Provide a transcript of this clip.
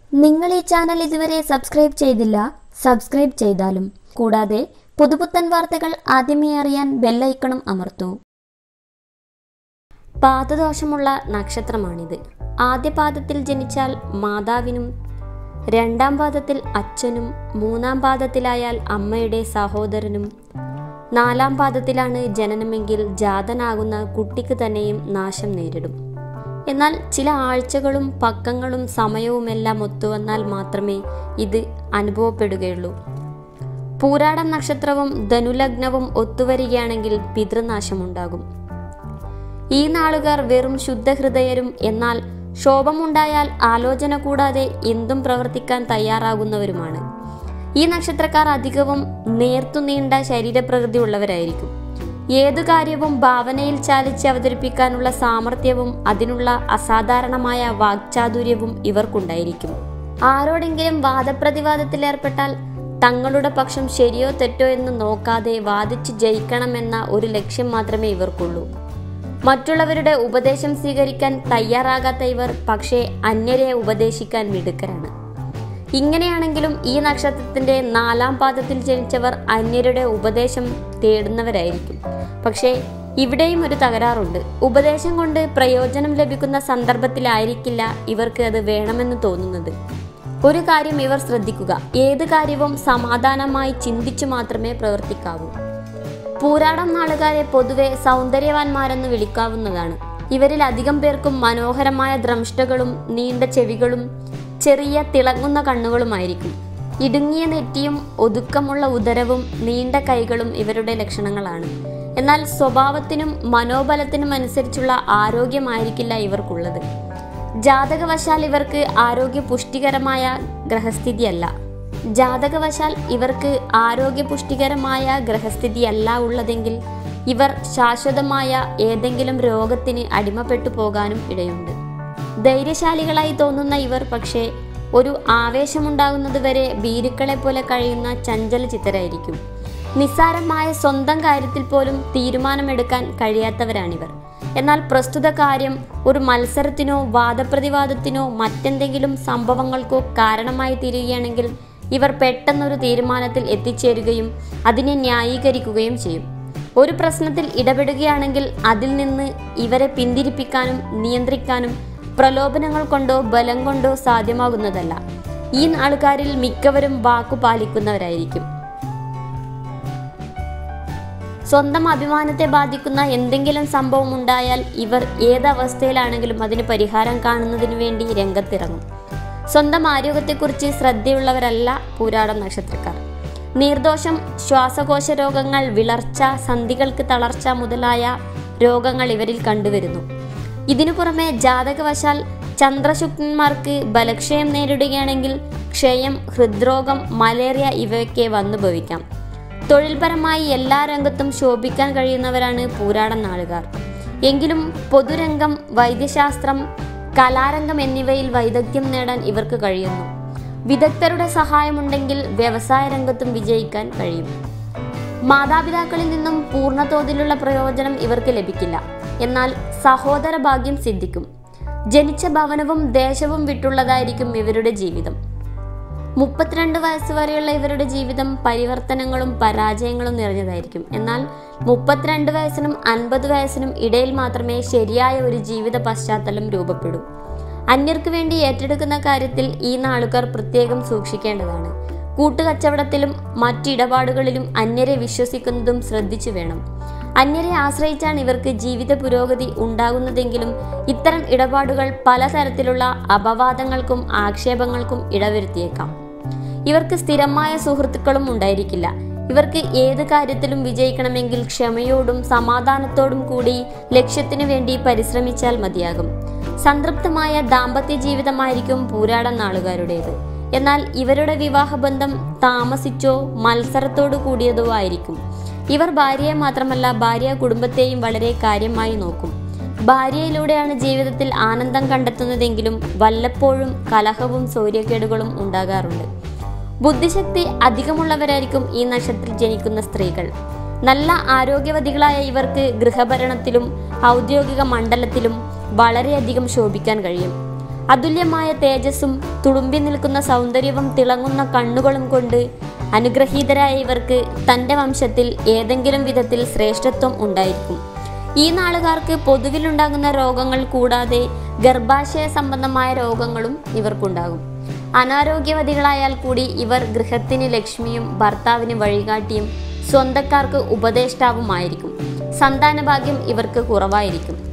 നിങ്ങൾ ഈ ചാനൽ ഇതുവരെ സബ്സ്ക്രൈബ് ചെയ്തില്ല സബ്സ്ക്രൈബ് ചെയ്താലും കൂടാതെ പുതുപുത്തൻ വാർത്തകൾ ആദ്യമേ അറിയാൻ ബെല്ലൈക്കണും അമർത്തൂ പാദദോഷമുള്ള നക്ഷത്രമാണിത് ആദ്യ പാദത്തിൽ ജനിച്ചാൽ മാതാവിനും രണ്ടാം പാദത്തിൽ അച്ഛനും മൂന്നാം പാദത്തിലായാൽ അമ്മയുടെ സഹോദരനും നാലാം പാദത്തിലാണ് ജനനമെങ്കിൽ ജാതനാകുന്ന കുട്ടിക്ക് തന്നെയും നാശം നേരിടും എന്നാൽ ചില ആഴ്ചകളും പക്കങ്ങളും സമയവുമെല്ലാം ഒത്തുവന്നാൽ മാത്രമേ ഇത് അനുഭവപ്പെടുകയുള്ളൂ പൂരാടം നക്ഷത്രവും ധനുലഗ്നവും ഒത്തുവരികയാണെങ്കിൽ പിതൃനാശമുണ്ടാകും ഈ നാളുകാർ വെറും ശുദ്ധഹൃദയരും എന്നാൽ ശോഭമുണ്ടായാൽ ആലോചന കൂടാതെ എന്തും പ്രവർത്തിക്കാൻ തയ്യാറാകുന്നവരുമാണ് ഈ നക്ഷത്രക്കാർ അധികവും നേർത്തു നീണ്ട ശരീരപ്രകൃതി ഉള്ളവരായിരിക്കും ഏതു കാര്യവും ഭാവനയിൽ ചാലിച്ച് അവതരിപ്പിക്കാനുള്ള സാമർഥ്യവും അതിനുള്ള അസാധാരണമായ വാക്ചാതുര്യവും ഇവർക്കുണ്ടായിരിക്കും ആരോടെങ്കിലും വാദപ്രതിവാദത്തിൽ ഏർപ്പെട്ടാൽ തങ്ങളുടെ പക്ഷം ശരിയോ തെറ്റോ എന്ന് നോക്കാതെ വാദിച്ചു ജയിക്കണമെന്ന ഒരു ലക്ഷ്യം മാത്രമേ ഇവർക്കുള്ളൂ മറ്റുള്ളവരുടെ ഉപദേശം സ്വീകരിക്കാൻ തയ്യാറാകാത്ത ഇവർ പക്ഷേ അന്യരെ ഉപദേശിക്കാൻ മിടുക്കരാണ് ഇങ്ങനെയാണെങ്കിലും ഈ നക്ഷത്രത്തിന്റെ നാലാം പാദത്തിൽ ജനിച്ചവർ അന്യരുടെ ഉപദേശം തേടുന്നവരായിരിക്കും പക്ഷേ ഇവിടെയും ഒരു തകരാറുണ്ട് ഉപദേശം കൊണ്ട് പ്രയോജനം ലഭിക്കുന്ന സന്ദർഭത്തിലായിരിക്കില്ല ഇവർക്ക് അത് വേണമെന്ന് തോന്നുന്നത് ഒരു കാര്യം ഇവർ ശ്രദ്ധിക്കുക ഏത് കാര്യവും സമാധാനമായി ചിന്തിച്ചു മാത്രമേ പ്രവർത്തിക്കാവൂ പൂരാടം നാളുകാരെ പൊതുവെ സൗന്ദര്യവാന്മാരെന്ന് വിളിക്കാവുന്നതാണ് ഇവരിൽ അധികം പേർക്കും മനോഹരമായ ദ്രംഷ്ടകളും നീണ്ട ചെവികളും ചെറിയ തിളങ്ങുന്ന കണ്ണുകളുമായിരിക്കും ഇടുങ്ങിയ നെറ്റിയും ഒതുക്കമുള്ള ഉദരവും നീണ്ട കൈകളും ഇവരുടെ ലക്ഷണങ്ങളാണ് എന്നാൽ സ്വഭാവത്തിനും മനോബലത്തിനും അനുസരിച്ചുള്ള ആരോഗ്യമായിരിക്കില്ല ഇവർക്കുള്ളത് ജാതകവശാൽ ഇവർക്ക് ആരോഗ്യ പുഷ്ടികരമായ ഗ്രഹസ്ഥിതിയല്ല ജാതകവശാൽ ഇവർക്ക് ആരോഗ്യ പുഷ്ടികരമായ ഗ്രഹസ്ഥിതിയല്ല ഉള്ളതെങ്കിൽ ഇവർ ശാശ്വതമായ ഏതെങ്കിലും രോഗത്തിന് അടിമപ്പെട്ടു പോകാനും ഇടയുണ്ട് ധൈര്യശാലികളായി തോന്നുന്ന ഇവർ പക്ഷേ ഒരു ആവേശമുണ്ടാകുന്നതുവരെ ഭീരുക്കളെ പോലെ കഴിയുന്ന ചഞ്ചല ചിത്തരായിരിക്കും നിസ്സാരമായ സ്വന്തം കാര്യത്തിൽ പോലും തീരുമാനമെടുക്കാൻ കഴിയാത്തവരാണിവർ എന്നാൽ പ്രസ്തുത കാര്യം ഒരു മത്സരത്തിനോ വാദപ്രതിവാദത്തിനോ മറ്റെന്തെങ്കിലും സംഭവങ്ങൾക്കോ കാരണമായി തീരുകയാണെങ്കിൽ ഇവർ പെട്ടെന്നൊരു തീരുമാനത്തിൽ എത്തിച്ചേരുകയും അതിനെ ന്യായീകരിക്കുകയും ചെയ്യും ഒരു പ്രശ്നത്തിൽ ഇടപെടുകയാണെങ്കിൽ അതിൽ നിന്ന് ഇവരെ പിന്തിരിപ്പിക്കാനും നിയന്ത്രിക്കാനും പ്രലോഭനങ്ങൾ കൊണ്ടോ ബലം കൊണ്ടോ സാധ്യമാകുന്നതല്ല ഈ ആൾക്കാരിൽ മിക്കവരും വാക്കു പാലിക്കുന്നവരായിരിക്കും സ്വന്തം അഭിമാനത്തെ ബാധിക്കുന്ന എന്തെങ്കിലും സംഭവം ഉണ്ടായാൽ ഇവർ ഏതവസ്ഥയിലാണെങ്കിലും അതിന് പരിഹാരം കാണുന്നതിന് വേണ്ടി രംഗത്തിറങ്ങും സ്വന്തം ആരോഗ്യത്തെക്കുറിച്ച് ശ്രദ്ധയുള്ളവരല്ല പൂരാടം നക്ഷത്രക്കാർ നീർദോഷം ശ്വാസകോശ രോഗങ്ങൾ വിളർച്ച സന്ധികൾക്ക് തളർച്ച മുതലായ രോഗങ്ങൾ ഇവരിൽ കണ്ടുവരുന്നു ഇതിനു പുറമെ ജാതകവശാൽ ചന്ദ്രശുക്രന്മാർക്ക് ബലക്ഷയം നേരിടുകയാണെങ്കിൽ ക്ഷയം ഹൃദ്രോഗം മലേറിയ ഇവയൊക്കെ വന്നു ഭവിക്കാം തൊഴിൽപരമായി എല്ലാ രംഗത്തും ശോഭിക്കാൻ കഴിയുന്നവരാണ് പൂരാടൻ നാളുകാർ എങ്കിലും പൊതുരംഗം വൈദ്യശാസ്ത്രം കലാരംഗം എന്നിവയിൽ വൈദഗ്ധ്യം നേടാൻ ഇവർക്ക് കഴിയുന്നു വിദഗ്ധരുടെ സഹായമുണ്ടെങ്കിൽ വ്യവസായ രംഗത്തും വിജയിക്കാൻ കഴിയും മാതാപിതാക്കളിൽ നിന്നും പൂർണ്ണതോതിലുള്ള പ്രയോജനം ഇവർക്ക് ലഭിക്കില്ല എന്നാൽ സഹോദര ഭാഗ്യം സിദ്ധിക്കും ജനിച്ച ഭവനവും ദേശവും വിട്ടുള്ളതായിരിക്കും ഇവരുടെ ജീവിതം മുപ്പത്തിരണ്ട് വയസ്സ് വരെയുള്ള ഇവരുടെ ജീവിതം പരിവർത്തനങ്ങളും പരാജയങ്ങളും നിറഞ്ഞതായിരിക്കും എന്നാൽ മുപ്പത്തിരണ്ട് വയസ്സിനും അൻപത് വയസ്സിനും ഇടയിൽ മാത്രമേ ശരിയായ ഒരു ജീവിത പശ്ചാത്തലം രൂപപ്പെടൂ അന്യർക്ക് വേണ്ടി ഏറ്റെടുക്കുന്ന കാര്യത്തിൽ ഈ നാളുകാർ പ്രത്യേകം സൂക്ഷിക്കേണ്ടതാണ് കൂട്ടുകച്ചവടത്തിലും മറ്റിടപാടുകളിലും അന്യരെ വിശ്വസിക്കുന്നതും ശ്രദ്ധിച്ചു വേണം അന്യരെ ആശ്രയിച്ചാണ് ഇവർക്ക് ജീവിത പുരോഗതി ഉണ്ടാകുന്നതെങ്കിലും ഇത്തരം ഇടപാടുകൾ പലതരത്തിലുള്ള അപവാദങ്ങൾക്കും ആക്ഷേപങ്ങൾക്കും ഇടവരുത്തിയേക്കാം ഇവർക്ക് സ്ഥിരമായ സുഹൃത്തുക്കളും ഉണ്ടായിരിക്കില്ല ഇവർക്ക് ഏത് കാര്യത്തിലും വിജയിക്കണമെങ്കിൽ ക്ഷമയോടും സമാധാനത്തോടും കൂടി ലക്ഷ്യത്തിനു വേണ്ടി പരിശ്രമിച്ചാൽ മതിയാകും സംതൃപ്തമായ ദാമ്പത്യ ജീവിതമായിരിക്കും പൂരാട നാളുകാരുടേത് എന്നാൽ ഇവരുടെ വിവാഹബന്ധം താമസിച്ചോ മത്സരത്തോടു കൂടിയതോ ആയിരിക്കും ഇവർ ഭാര്യയെ മാത്രമല്ല ഭാര്യ കുടുംബത്തെയും വളരെ കാര്യമായി നോക്കും ഭാര്യയിലൂടെയാണ് ജീവിതത്തിൽ ആനന്ദം കണ്ടെത്തുന്നതെങ്കിലും വല്ലപ്പോഴും കലഹവും സൗര്യക്കേടുകളും ഉണ്ടാകാറുണ്ട് ബുദ്ധിശക്തി അധികമുള്ളവരായിരിക്കും ഈ നക്ഷത്രത്തിൽ ജനിക്കുന്ന സ്ത്രീകൾ നല്ല ആരോഗ്യവതികളായ ഇവർക്ക് ഗൃഹഭരണത്തിലും ഔദ്യോഗിക മണ്ഡലത്തിലും വളരെയധികം ശോഭിക്കാൻ കഴിയും അതുല്യമായ തേജസ്സും തുളുമ്പി നിൽക്കുന്ന സൗന്ദര്യവും തിളങ്ങുന്ന കണ്ണുകളും കൊണ്ട് അനുഗ്രഹീതരായ ഇവർക്ക് തൻ്റെ വംശത്തിൽ ഏതെങ്കിലും വിധത്തിൽ ശ്രേഷ്ഠത്വം ഉണ്ടായിരിക്കും ഈ നാളുകാർക്ക് പൊതുവിലുണ്ടാകുന്ന രോഗങ്ങൾ കൂടാതെ ഗർഭാശയ സംബന്ധമായ രോഗങ്ങളും ഇവർക്കുണ്ടാകും അനാരോഗ്യവതികളായാൽ കൂടി ഇവർ ഗൃഹത്തിന് ലക്ഷ്മിയും ഭർത്താവിന് വഴികാട്ടിയും സ്വന്തക്കാർക്ക് ഉപദേഷ്ടാവുമായിരിക്കും സന്താനഭാഗ്യം ഇവർക്ക് കുറവായിരിക്കും